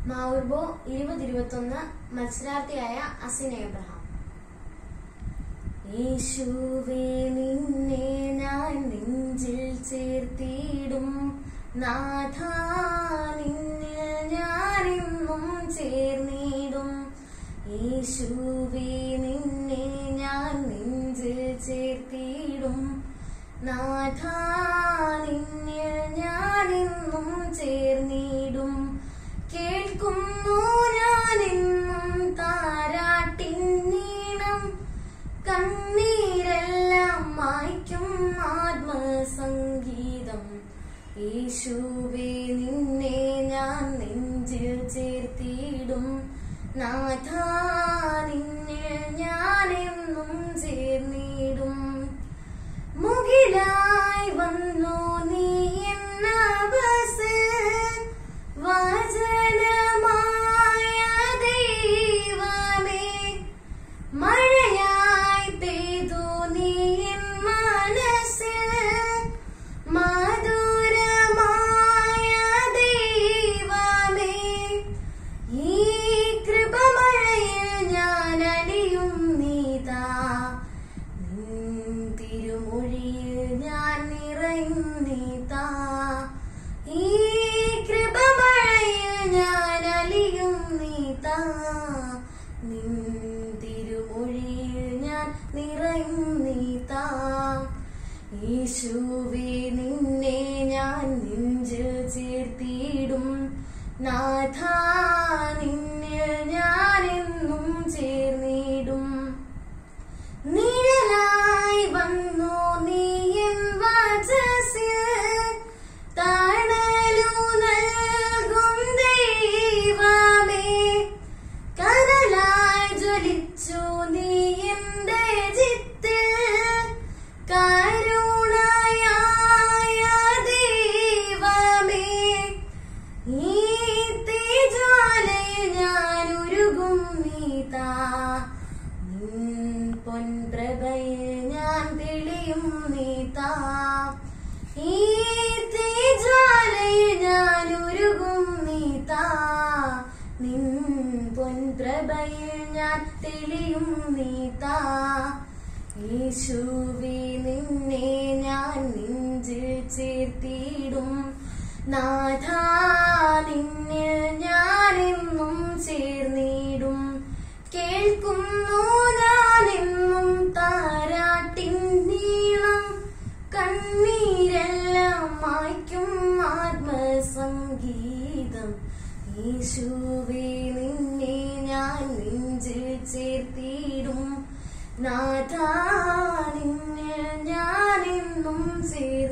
മാവുർബോ ഇരുപത് ഇരുപത്തൊന്ന് മത്സരാർത്ഥിയായ അസിൻ എബ്രഹാം യേശുവേ നിന്നെ ഞാൻ നെഞ്ചിൽ ചേർത്തിടും നാഥ നിന്നിൽ ഞാനെന്നും ചേർന്നിടും യേശുവേ നിന്നെ ഞാൻ നെഞ്ചിൽ ചേർത്തിടും നാഥ നിന്നിൽ ഞാനെന്നും ചേർന്നിടും കേൾക്കുന്നു ഞാനെന്നും താരാട്ടിൻ നീണം കണ്ണീരെല്ലാം മായ്ക്കും ആത്മസംഗീതം യേശുവേ നിന്നെ ഞാൻ നെഞ്ചിൽ ചേർത്തിടും നാഥ നിന്നെ ഞാനെന്നും ചേർന്നിടും മുകിലായി വന്നു നീ എന്ന ബസ് വചനമായ ദൈവമേ മഴയായി പെയ്തു നീ എൻ മനസ്സിൽ മധുരമായ ദൈവമേ ഈ കൃപമഴയിൽ ഞാൻ അലിയും നീതാ നിൻ തിരുമൊഴിയിൽ ഞാൻ നിറയും നീതാ ഈ കൃപമഴയിൽ ഞാൻ അലിയും നീതാ നിൻ തിരുമൊഴിയിൽ ഞാൻ നിറയും നീതാ യേശുവേ നിന്നെ ഞാൻ നെഞ്ചിൽ ചേർത്തിടും നാഥ നിന്നിൽ ഞാനെന്നും ചേർന്നിടും നിഴലായി വന്നു നീ എൻ വചസ്സിൽ തണലു നൽകും ദൈവമേ കനലായി ജ്വലിച്ചു നീ എന്റെ ചിത്തിൽ കരുണയായ ദൈവമേ ഈ തേജാലയിൽ ഞാൻ ഉരുകും നീതാ നിൻ പൊൻപ്രഭയിൽ ഞാൻ തെളിയും നീതാ ഈ തേജാലയിൽ ഞാൻ ഉരുകും നീതാ നിൻ പൊൻപ്രഭയിൽ ഞാൻ തെളിയും നീതാ യേശുവേ നിന്നെ ഞാൻ നെഞ്ചിൽ ചേർത്തിടും നാഥ നിന്നിൽ ഞാനെന്നും ചേർന്നിടും കേൾക്കുന്നു ഞാനെന്നും താരാട്ടിൻ നീളം കണ്ണീരെല്ലാം മായ്ക്കും ആത്മസംഗീതം യേശുവേ നിന്നെ ഞാൻ നെഞ്ചിൽ ചേർത്തിടും നാഥ നിന്നെ ഞാനെന്നും ചേർ